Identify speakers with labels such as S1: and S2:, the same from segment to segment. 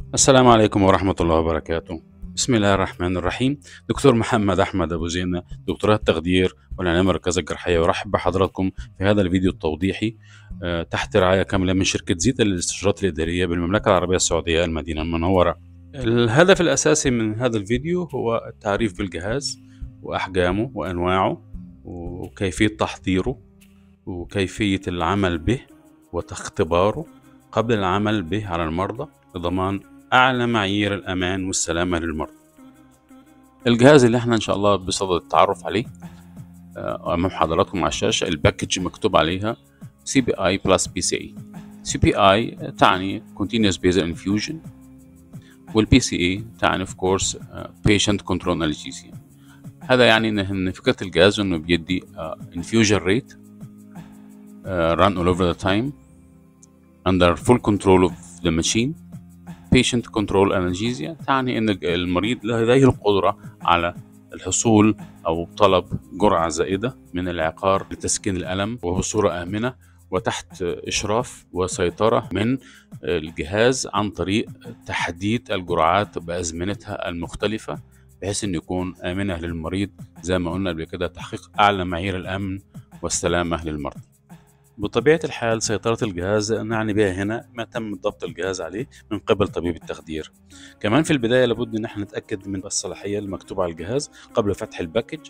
S1: السلام عليكم ورحمة الله وبركاته بسم الله الرحمن الرحيم دكتور محمد أحمد أبو زينة دكتوراه التخدير والعناية المركزة الجراحية ورحب بحضراتكم في هذا الفيديو التوضيحي آه، تحت رعاية كاملة من شركة زيتا للاستشارات الإدارية بالمملكة العربية السعودية المدينة المنورة الهدف الأساسي من هذا الفيديو هو التعريف بالجهاز وأحجامه وأنواعه وكيفية تحضيره وكيفية العمل به واختباره قبل العمل به على المرضى لضمان أعلى معايير الأمان والسلامة للمرضى الجهاز اللي احنا إن شاء الله بصدد التعرف عليه آه، أمام حضراتكم على الشاشة الباكج مكتوب عليها سي بي اي بلس بي سي اي سي بي اي تعني continuous basal infusion والبي سي اي تعني of course uh, patient control analgesia هذا يعني ان فكرة الجهاز انه بيدي uh, infusion rate uh, run all over the time under full control of the machine patient control analgesia تعني ان المريض لديه القدرة على الحصول او طلب جرعة زائدة من العقار لتسكين الألم وبصورة آمنة وتحت إشراف وسيطرة من الجهاز عن طريق تحديد الجرعات بأزمنتها المختلفة بحيث أن يكون آمنة للمريض زي ما قلنا قبل كده تحقيق أعلى معايير الأمن والسلامة للمرضى بطبيعة الحال سيطرة الجهاز نعني بها هنا ما تم ضبط الجهاز عليه من قبل طبيب التخدير كمان في البداية لابد ان احنا نتأكد من الصلاحية المكتوبة على الجهاز قبل فتح الباكج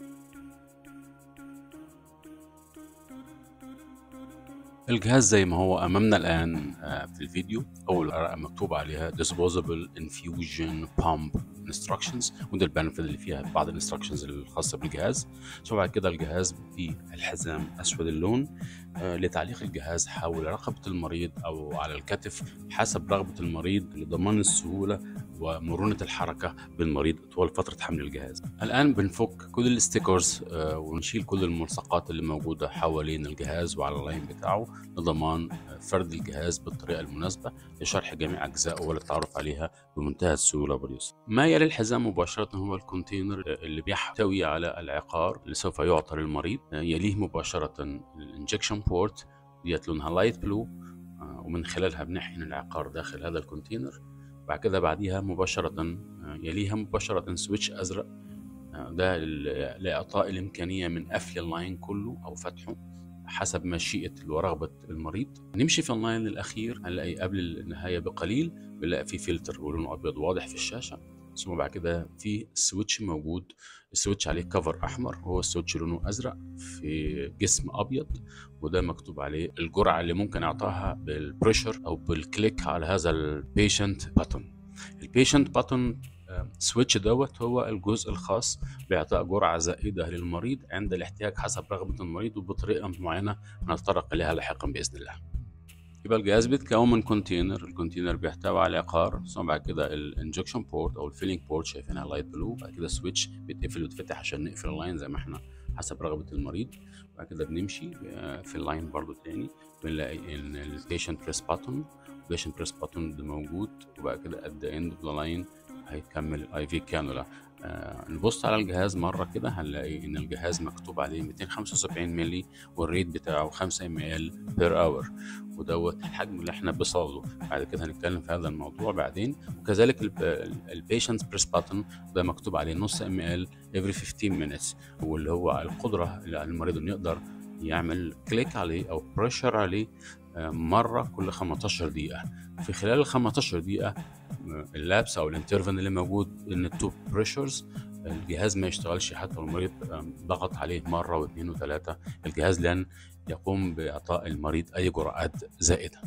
S1: الجهاز زي ما هو امامنا الان آه، في الفيديو اول ورقه مكتوب عليها disposable infusion pump instructions وده البنفيت اللي فيها بعض الانستراكشنز الخاصه بالجهاز ثم بعد كده الجهاز فيه الحزام اسود اللون آه، لتعليق الجهاز حول رقبه المريض او على الكتف حسب رغبه المريض لضمان السهوله ومرونه الحركه بالمريض طوال فتره حمل الجهاز. الان بنفك كل الستيكرز آه، ونشيل كل الملصقات اللي موجوده حوالين الجهاز وعلى اللاين بتاعه لضمان فرد الجهاز بالطريقه المناسبه لشرح جميع اجزائه والتعرف عليها بمنتهى السهوله واليسر. ما يلي الحزام مباشره هو الكونتينر اللي بيحتوي على العقار اللي سوف يعطى للمريض يليه مباشره الانجكشن بورت ديت لونها لايت بلو ومن خلالها بنحقن العقار داخل هذا الكونتينر بعد كده بعديها مباشرة آه، يليها مباشرة سويتش أزرق آه، ده لإعطاء الإمكانية من قفل اللاين كله أو فتحه حسب مشيئة ورغبة المريض نمشي في اللاين الأخير هنلاقي قبل النهاية بقليل بنلاقي في فلتر ولونه أبيض واضح في الشاشة ثم بعد كده في سويتش موجود السويتش عليه كفر احمر وهو السويتش لونه ازرق في جسم ابيض وده مكتوب عليه الجرعه اللي ممكن اعطاها بالبريشر او بالكليك على هذا البيشنت باتون البيشنت باتون سويتش دوت هو الجزء الخاص باعطاء جرعه زائده للمريض عند الاحتياج حسب رغبه المريض وبطريقه معينه نتطرق اليها لاحقا باذن الله يبقى الجهاز بيتكون من كونتينر الكونتينر بيحتوي على عقار ثم بعد كده الانجكشن بورت او الفيلينج بورت شايفينها لايت بلو بعد كده سويتش بيتقفل ويتفتح عشان نقفل اللاين زي ما احنا حسب رغبه المريض بعد كده بنمشي آه، في اللاين برضو تاني بنلاقي ان البيشنت بريس باتون البيشنت بريس باتون ده موجود وبعد كده ات ذا اند اوف ذا لاين هيكمل الاي في كانولا آه نبص على الجهاز مرة كده هنلاقي إن الجهاز مكتوب عليه 275 مللي والريت بتاعه 5 ام ال بير اور ودوت الحجم اللي احنا بصاله بعد كده هنتكلم في هذا الموضوع بعدين وكذلك البيشنت بريس باتن ده مكتوب عليه نص ام ال افري 15 مينتس واللي هو القدرة المريض إنه يقدر يعمل كليك عليه أو بريشر عليه آه، مرة كل 15 دقيقة في خلال ال 15 دقيقة اللابس او الانترفن اللي موجود ان التو بريشرز الجهاز ما يشتغلش حتى لو المريض ضغط عليه مره واثنين وثلاثه الجهاز لن يقوم باعطاء المريض اي جرعات زائده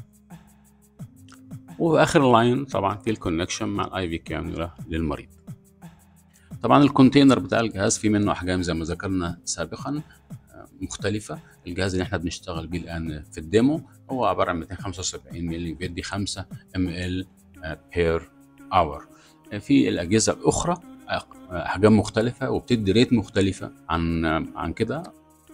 S1: واخر لاين طبعا في الكونكشن مع الاي في كانولا للمريض طبعا الكونتينر بتاع الجهاز فيه منه احجام زي ما ذكرنا سابقا مختلفه الجهاز اللي احنا بنشتغل بيه الان في الديمو هو عباره عن 275 مللي بيدي 5 ام ال بير اور في الاجهزه الاخرى احجام مختلفه وبتدي ريت مختلفه عن عن كده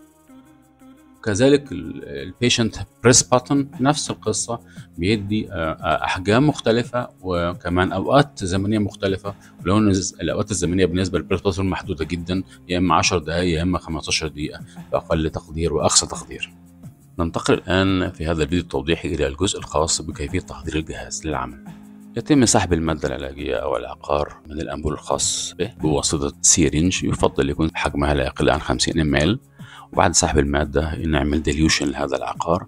S1: كذلك البيشنت بريس باتن نفس القصه بيدي احجام مختلفه وكمان اوقات زمنيه مختلفه ولو الاوقات الزمنيه بالنسبه للبريس باتن محدوده جدا يا اما 10 دقائق يا اما 15 دقيقه باقل تقدير واقصى تقدير ننتقل الان في هذا الفيديو التوضيحي الى الجزء الخاص بكيفيه تحضير الجهاز للعمل يتم سحب المادة العلاجية أو العقار من الأنبول الخاص به بواسطة سيرنج يفضل يكون حجمها لا يقل عن 50 مل وبعد سحب المادة نعمل ديليوشن لهذا العقار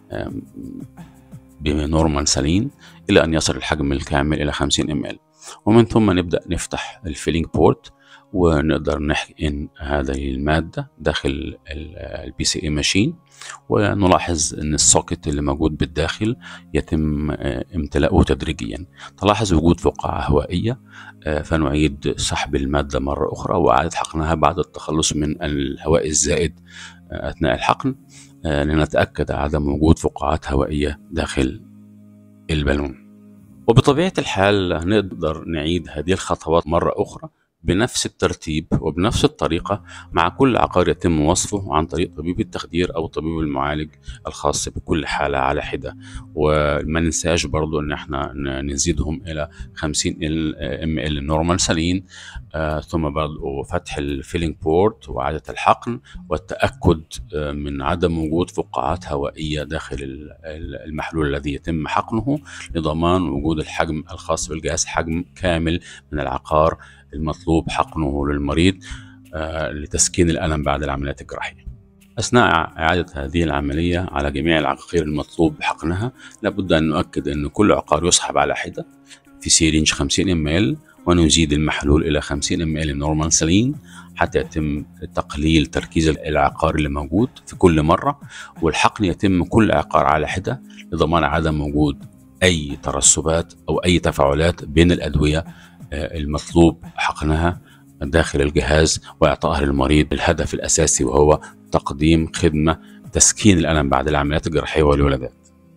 S1: بنورمال سلين إلى أن يصل الحجم الكامل إلى 50 مل ومن ثم نبدأ نفتح الفيلينج بورت ونقدر نحقن هذه المادة داخل البي سي اي ماشين ونلاحظ ان السوكت اللي موجود بالداخل يتم امتلاؤه تدريجيا تلاحظ وجود فقاعة هوائية فنعيد سحب المادة مرة أخرى وإعادة حقنها بعد التخلص من الهواء الزائد أثناء الحقن لنتأكد عدم وجود فقاعات هوائية داخل البالون وبطبيعة الحال نقدر نعيد هذه الخطوات مرة أخرى بنفس الترتيب وبنفس الطريقة مع كل عقار يتم وصفه عن طريق طبيب التخدير أو طبيب المعالج الخاص بكل حالة على حدة وما ننساش برضو أن احنا نزيدهم إلى 50 ام ال نورمال سلين آه ثم برضو فتح الفيلينج بورت وإعادة الحقن والتأكد آه من عدم وجود فقاعات هوائية داخل المحلول الذي يتم حقنه لضمان وجود الحجم الخاص بالجهاز حجم كامل من العقار المطلوب حقنه للمريض آه لتسكين الألم بعد العمليات الجراحية أثناء إعادة هذه العملية على جميع العقاقير المطلوب حقنها لابد أن نؤكد أن كل عقار يسحب على حدة في سيرينج 50 ام ونزيد المحلول إلى 50 ام نورمال سلين حتى يتم تقليل تركيز العقار اللي موجود في كل مرة والحقن يتم كل عقار على حدة لضمان عدم وجود أي ترسبات أو أي تفاعلات بين الأدوية المطلوب حقنها داخل الجهاز واعطائها للمريض الهدف الاساسي وهو تقديم خدمه تسكين الالم بعد العمليات الجراحيه والولادات.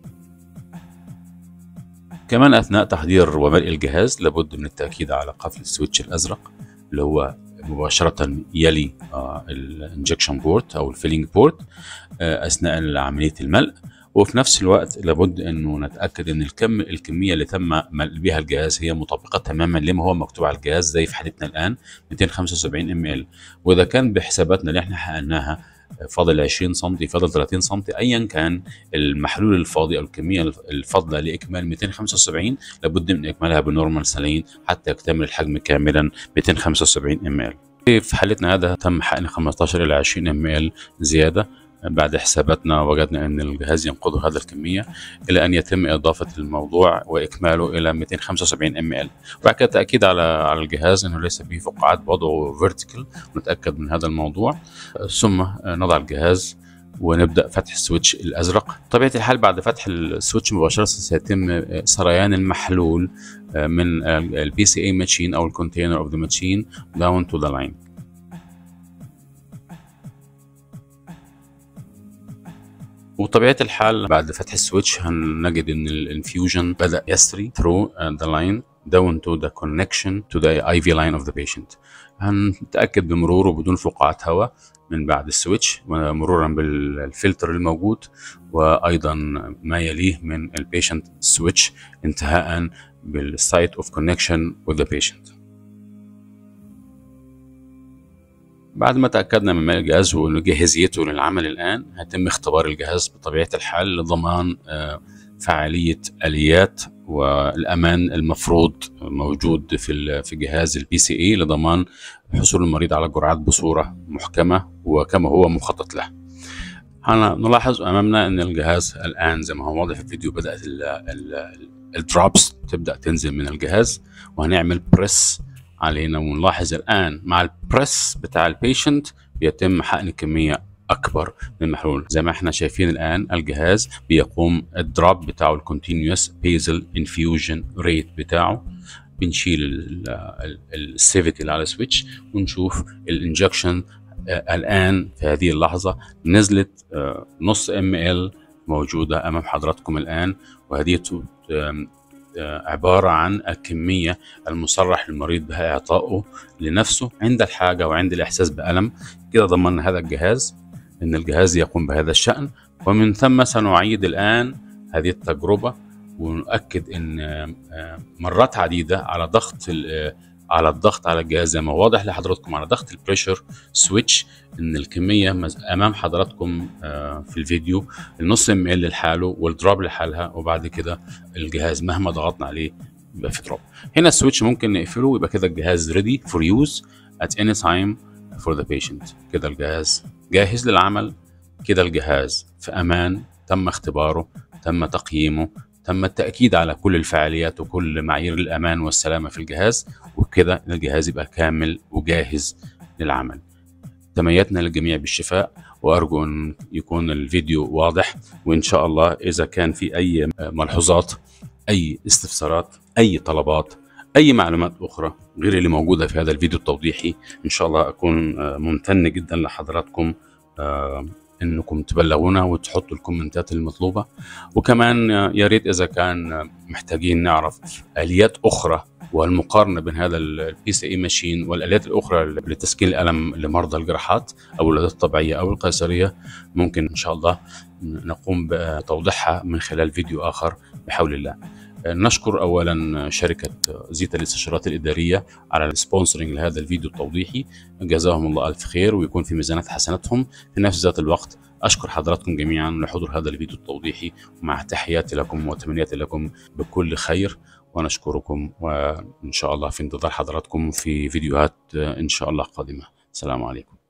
S1: كمان اثناء تحضير وملء الجهاز لابد من التاكيد على قفل السويتش الازرق اللي هو مباشرة يلي الانجكشن بورت او الفيلينج بورت اثناء عملية الملء وفي نفس الوقت لابد انه نتاكد ان الكم الكميه اللي تم ملء بها الجهاز هي مطابقه تماما لما هو مكتوب على الجهاز زي في حالتنا الان 275 ام ال واذا كان بحساباتنا اللي احنا حققناها فاضل 20 سم فاضل 30 سم ايا كان المحلول الفاضي او الكميه الفاضله لاكمال 275 لابد من اكمالها بنورمال سلين حتى يكتمل الحجم كاملا 275 ام ال في حالتنا هذا تم حقن 15 الى 20 ام ال زياده بعد حساباتنا وجدنا ان الجهاز ينقض هذا الكميه الى ان يتم اضافه الموضوع واكماله الى 275 ام ال وبعد كده تاكيد على على الجهاز انه ليس به فقاعات وضعه فيرتيكال نتاكد من هذا الموضوع ثم نضع الجهاز ونبدا فتح السويتش الازرق طبيعه الحال بعد فتح السويتش مباشره سيتم سريان المحلول من البي سي اي ماشين او الكونتينر اوف ذا ماشين داون تو ذا لاين وطبيعة الحال بعد فتح السويتش هنجد ان الانفيوجن بدأ يسري through the line down to the connection to the IV line of the patient هنتأكد بمروره بدون فقاعات هواء من بعد السويتش مرورا بالفلتر الموجود وايضا ما يليه من البيشنت سويتش انتهاء بالسايت اوف كونكشن with the patient بعد ما تأكدنا من الجهاز وجاهزيته للعمل الآن هيتم اختبار الجهاز بطبيعة الحال لضمان فعالية آليات والأمان المفروض موجود في في جهاز البي سي اي لضمان حصول المريض على الجرعات بصورة محكمة وكما هو مخطط له. نلاحظ أمامنا أن الجهاز الآن زي ما هو واضح في الفيديو بدأت الدروبس تبدأ تنزل من الجهاز وهنعمل بريس علينا ونلاحظ الان مع البريس بتاع البيشنت بيتم حقن كميه اكبر من المحلول زي ما احنا شايفين الان الجهاز بيقوم الدروب بتاعه الكونتينوس بيزل انفيوجن ريت بتاعه بنشيل السيفيتي اللي على السويتش ونشوف الانجكشن الان في هذه اللحظه نزلت نص ام ال موجوده امام حضراتكم الان وهذه عبارة عن الكمية المصرح للمريض بها إعطائه لنفسه عند الحاجة وعند الإحساس بألم كده ضمننا هذا الجهاز أن الجهاز يقوم بهذا الشأن ومن ثم سنعيد الآن هذه التجربة ونؤكد أن مرات عديدة على ضغط على الضغط على الجهاز زي ما واضح لحضراتكم على ضغط البريشر سويتش ان الكميه امام حضراتكم في الفيديو النص ام ال لحاله والدروب لحالها وبعد كده الجهاز مهما ضغطنا عليه يبقى في تراب هنا السويتش ممكن نقفله ويبقى كده الجهاز ريدي فور يوز at any time for the patient كده الجهاز جاهز للعمل كده الجهاز في امان تم اختباره تم تقييمه تم التأكيد على كل الفعاليات وكل معايير الأمان والسلامة في الجهاز وكده الجهاز يبقى كامل وجاهز للعمل تميتنا للجميع بالشفاء وأرجو أن يكون الفيديو واضح وإن شاء الله إذا كان في أي ملحوظات أي استفسارات أي طلبات أي معلومات أخرى غير اللي موجودة في هذا الفيديو التوضيحي إن شاء الله أكون ممتن جدا لحضراتكم انكم تبلغونا وتحطوا الكومنتات المطلوبه وكمان يا ريت اذا كان محتاجين نعرف اليات اخرى والمقارنه بين هذا البي سي اي ماشين والاليات الاخرى لتسكين الالم لمرضى الجراحات او الولادات الطبيعيه او القيصريه ممكن ان شاء الله نقوم بتوضيحها من خلال فيديو اخر بحول الله. نشكر اولا شركه زيتا للاستشارات الاداريه على السبونسرنج لهذا الفيديو التوضيحي جزاهم الله الف خير ويكون في ميزانات حسناتهم في نفس ذات الوقت اشكر حضراتكم جميعا لحضور هذا الفيديو التوضيحي ومع تحياتي لكم وتمنياتي لكم بكل خير ونشكركم وان شاء الله في انتظار حضراتكم في فيديوهات ان شاء الله قادمه السلام عليكم